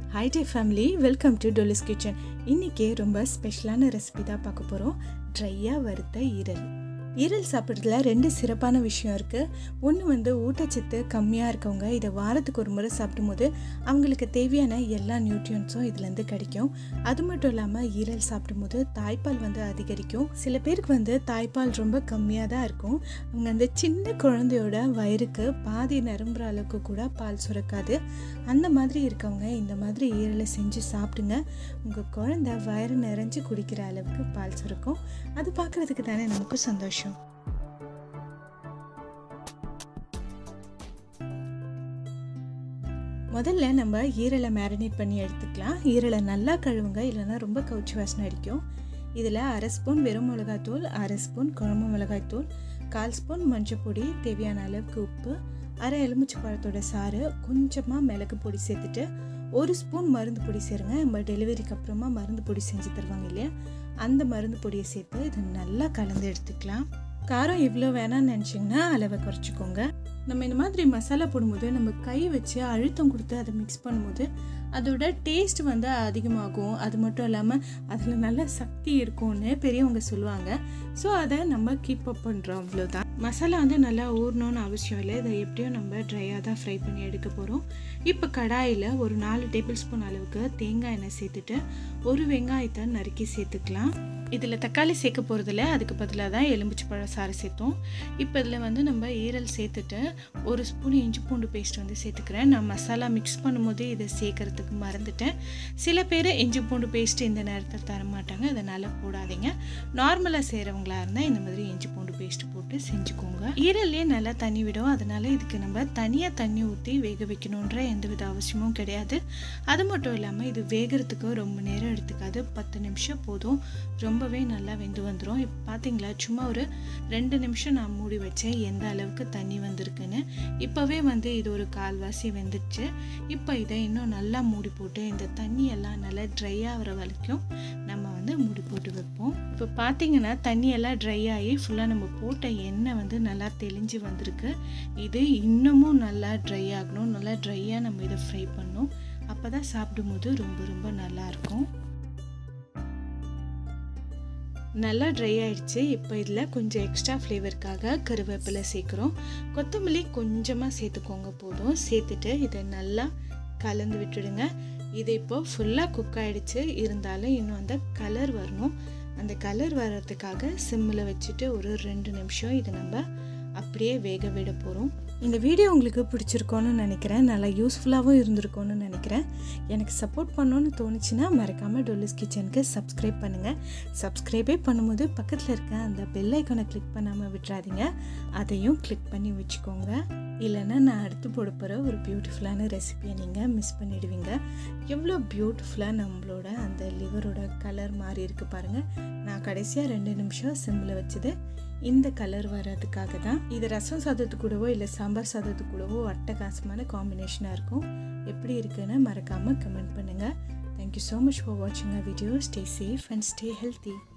hi day family welcome to Dolly's kitchen இன்றைக்கி ரொம்ப ஸ்பெஷலான ரெசிபி தான் பார்க்க போகிறோம் ட்ரையாக வறுத்த ஈரல் ஈரல் சாப்பிட்றதுல ரெண்டு சிறப்பான விஷயம் இருக்குது ஒன்று வந்து ஊட்டச்சத்து கம்மியாக இருக்கவங்க இதை வாரத்துக்கு ஒரு முறை சாப்பிடும்போது அவங்களுக்கு தேவையான எல்லா நியூட்ரியன்ஸும் இதுலேருந்து கிடைக்கும் அது மட்டும் இல்லாமல் ஈரல் சாப்பிடும்போது தாய்ப்பால் வந்து அதிகரிக்கும் சில பேருக்கு வந்து தாய்ப்பால் ரொம்ப கம்மியாக தான் இருக்கும் அவங்க அந்த சின்ன குழந்தையோட வயிறுக்கு பாதி நிரம்புற அளவுக்கு கூட பால் சுரக்காது அந்த மாதிரி இருக்கவங்க இந்த மாதிரி ஈரலை செஞ்சு சாப்பிடுங்க உங்கள் குழந்தை வயிறு நிறைஞ்சு குடிக்கிற அளவுக்கு பால் சுரக்கும் அது பார்க்குறதுக்கு தானே நமக்கு சந்தோஷம் முதல்ல நம்ம ஈரலை மேரினேட் பண்ணி எடுத்துக்கலாம் ஈரலை நல்லா கழுவுங்க இல்லைன்னா ரொம்ப கவுச்சி வாசனை அடிக்கும் இதில் அரை ஸ்பூன் வெறும் மிளகாய்த்தூள் அரை ஸ்பூன் குழம்பு மிளகாய்த்தூள் கால் ஸ்பூன் மஞ்சள் பொடி தேவையான அளவுக்கு உப்பு அரை எலுமிச்சை பழத்தோட சாறு கொஞ்சமாக மிளகு பொடி சேர்த்துட்டு ஒரு ஸ்பூன் மருந்து பொடி சேருங்க நம்ம டெலிவரிக்கு அப்புறமா மருந்து பொடி செஞ்சு தருவாங்க இல்லையா அந்த மருந்து பொடியை சேர்த்து இதை நல்லா கலந்து எடுத்துக்கலாம் காரம் இவ்வளோ வேணாம்னு நினச்சிங்கன்னா அளவை குறைச்சிக்கோங்க நம்ம இந்த மாதிரி மசாலா போடும்போது நம்ம கை வச்சு அழுத்தம் கொடுத்து அதை மிக்ஸ் பண்ணும்போது அதோட டேஸ்ட் வந்து அதிகமாகும் அது மட்டும் இல்லாமல் அதில் நல்ல சக்தி இருக்கும்னு பெரியவங்க சொல்லுவாங்க ஸோ அதை நம்ம கீப் அப் பண்ணுறோம் அவ்வளோதான் மசாலா வந்து நல்லா ஊறணும்னு அவசியம் இல்லை இதை எப்படியும் நம்ம ட்ரையாக தான் ஃப்ரை பண்ணி எடுக்க போகிறோம் இப்போ கடாயில் ஒரு நாலு டேபிள் ஸ்பூன் அளவுக்கு தேங்காய் எண்ணெய் சேர்த்துட்டு ஒரு வெங்காயத்தை நறுக்கி சேர்த்துக்கலாம் இதில் தக்காளி சேர்க்க போகிறதில்ல அதுக்கு பதிலாக தான் எலும்பிச்சு பழ சாறு சேர்த்தோம் இப்போ இதில் வந்து நம்ம ஈரல் சேர்த்துட்டு ஒரு ஸ்பூன் இஞ்சி பூண்டு பேஸ்ட் வந்து சேர்த்துக்கிறேன் நான் மசாலா மிக்ஸ் பண்ணும்போது இதை சேர்க்கறதுக்கு மறந்துட்டேன் சில பேர் இஞ்சி பூண்டு பேஸ்ட் இந்த நேரத்தில் தர மாட்டாங்க அதனால் போடாதீங்க நார்மலாக செய்கிறவங்களா இருந்தால் இந்த மாதிரி இஞ்சி பூண்டு பேஸ்ட் போட்டு செஞ்சுக்கோங்க ஈரல்லே நல்லா தண்ணி விடும் அதனால் இதுக்கு நம்ம தனியாக தண்ணி ஊற்றி வேக வைக்கணுன்ற எந்தவித அவசியமும் கிடையாது அது மட்டும் இல்லாமல் இது வேகிறதுக்கு ரொம்ப நேரம் எடுத்துக்காது பத்து நிமிஷம் போதும் ரொம்பவே நல்லா வெந்து வந்துடும் இப்போ பார்த்தீங்களா சும்மா ஒரு ரெண்டு நிமிஷம் நான் மூடி வச்சேன் எந்த அளவுக்கு தண்ணி வந்திருக்குன்னு இப்போவே வந்து இது ஒரு கால்வாசி வெந்துடுச்சு இப்போ இதை இன்னும் நல்லா மூடி போட்டு இந்த தண்ணி எல்லாம் நல்லா ட்ரை ஆகிற வரைக்கும் நம்ம வந்து மூடி போட்டு வைப்போம் இப்போ பார்த்தீங்கன்னா தண்ணி எல்லாம் ட்ரை ஆகி ஃபுல்லாக நம்ம போட்ட எண்ணெய் வந்து நல்லா தெளிஞ்சு வந்திருக்கு இது இன்னமும் நல்லா ட்ரை ஆகணும் நல்லா ட்ரையாக நம்ம இதை ஃப்ரை பண்ணணும் அப்போ தான் சாப்பிடும்போது ரொம்ப ரொம்ப நல்லாயிருக்கும் நல்லா ட்ரை ஆயிடுச்சு இப்போ இதில் கொஞ்சம் எக்ஸ்ட்ரா ஃப்ளேவருக்காக கருவேப்பிலை சேர்க்குறோம் கொத்தமல்லி கொஞ்சமாக சேர்த்துக்கோங்க போதும் சேர்த்துட்டு இதை நல்லா கலந்து விட்டுடுங்க இது இப்போ ஃபுல்லாக குக் ஆகிடுச்சு இருந்தாலும் இன்னும் அந்த கலர் வரணும் அந்த கலர் வர்றதுக்காக சிம்மில் வச்சுட்டு ஒரு ரெண்டு நிமிஷம் இதை நம்ம அப்படியே வேக விட போகிறோம் இந்த வீடியோ உங்களுக்கு பிடிச்சிருக்கோன்னு நினைக்கிறேன் நல்லா யூஸ்ஃபுல்லாகவும் இருந்திருக்கோன்னு நினைக்கிறேன் எனக்கு சப்போர்ட் பண்ணணும்னு தோணுச்சுன்னா மறக்காமல் டொல்லிஸ் கிச்சனுக்கு சப்ஸ்கிரைப் பண்ணுங்கள் சப்ஸ்கிரைபே பண்ணும்போது பக்கத்தில் இருக்க அந்த பெல் ஐக்கானை கிளிக் பண்ணாமல் விட்டுறாதீங்க அதையும் கிளிக் பண்ணி வச்சுக்கோங்க இல்லைன்னா நான் அடுத்து போட போகிற ஒரு பியூட்டிஃபுல்லான ரெசிபியை நீங்கள் மிஸ் பண்ணிடுவீங்க எவ்வளோ பியூட்டிஃபுல்லாக நம்மளோட அந்த லிவரோட கலர் மாறி இருக்குது பாருங்கள் நான் கடைசியாக ரெண்டு நிமிஷம் சிம்மில் வச்சது இந்த கலர் வர்றதுக்காக தான் இது ரசம் சாதத்து கூடவோ இல்லை சாம்பார் சாதத்து கூடவோ அட்டகாசமான காம்பினேஷனாக இருக்கும் எப்படி இருக்குன்னு மறக்காமல் கமெண்ட் பண்ணுங்கள் தேங்க்யூ ஸோ மச் ஃபார் வாட்சிங் a video stay safe and stay healthy